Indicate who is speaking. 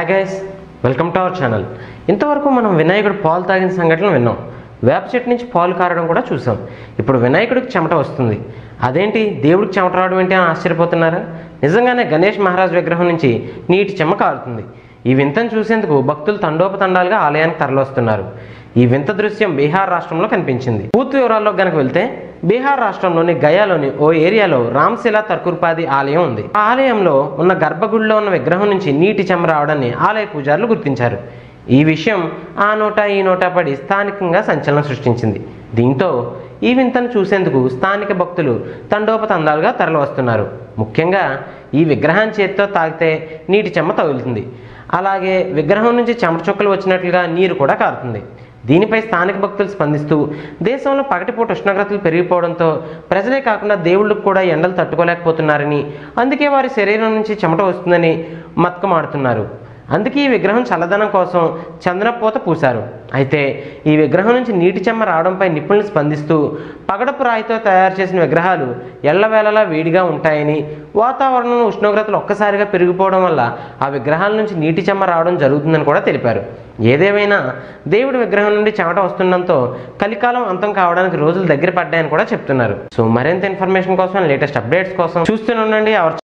Speaker 1: hi guys welcome to our channel ఇంతవరకు మనం వినాయకుడు పాలు తాగిన సంఘటనలు విన్నాం వేప చెట్టు నుంచి పాలు కారడం కూడా చూసాం ఇప్పుడు వినాయకుడికి చెమట వస్తుంది అదేంటి దేవుడికి చెమట రావడం ఏంటి అని ఆశ్చర్యపోతున్నారా నిజంగానే గణేష్ మహారాజ్ విగ్రహం నుంచి నీటి చెమ్మ కారుతుంది ఈ వింతను చూసేందుకు భక్తులు తండోపతండాలుగా ఆలయానికి తరలివస్తున్నారు ఈ వింత దృశ్యం బీహార్ రాష్ట్రంలో కనిపించింది పూర్తి వివరాల్లో గనక వెళ్తే బీహార్ రాష్ట్రంలోని గయాలోని ఓ ఏరియాలో రామ్శిలా తర్కుర్పాది ఆలయం ఉంది ఆ ఆలయంలో ఉన్న గర్భగుడిలో ఉన్న విగ్రహం నుంచి నీటి చెమ్మ రావడాన్ని ఆలయ పూజారులు గుర్తించారు ఈ విషయం ఆ నోట ఈ నోట పడి స్థానికంగా సంచలనం సృష్టించింది దీంతో ఈ వింతను చూసేందుకు స్థానిక భక్తులు తండోపతండాలుగా తరలివస్తున్నారు ముఖ్యంగా ఈ విగ్రహాన్ని చేతితో తాగితే నీటి చెమ్మ తగులుతుంది అలాగే విగ్రహం నుంచి చెమట చుక్కలు వచ్చినట్లుగా నీరు కూడా కారుతుంది దీనిపై స్థానిక భక్తులు స్పందిస్తూ దేశంలో పగటిపూట ఉష్ణోగ్రతలు పెరిగిపోవడంతో ప్రజలే కాకుండా దేవుళ్ళకు కూడా ఎండలు తట్టుకోలేకపోతున్నారని అందుకే వారి శరీరం నుంచి చెమట వస్తుందని మతకమాడుతున్నారు అందుకే ఈ విగ్రహం చల్లదనం కోసం చందనపోత పూశారు అయితే ఈ విగ్రహం నుంచి నీటి చెమ్మ రావడంపై నిపుణులు స్పందిస్తూ పగడపు రాయితో తయారు చేసిన విగ్రహాలు ఎల్లవేళలా వేడిగా ఉంటాయని వాతావరణంలో ఉష్ణోగ్రతలు ఒక్కసారిగా పెరిగిపోవడం వల్ల ఆ విగ్రహాల నుంచి నీటి చెమ్మ రావడం జరుగుతుందని కూడా తెలిపారు ఏదేమైనా దేవుడి విగ్రహం నుండి చెమట వస్తుండడంతో కలికాలం అంతం కావడానికి రోజులు దగ్గర పడ్డాయని కూడా చెప్తున్నారు సో మరింత ఇన్ఫర్మేషన్ కోసం లేటెస్ట్ అప్డేట్స్ కోసం చూస్తూనే ఉండండి అవర్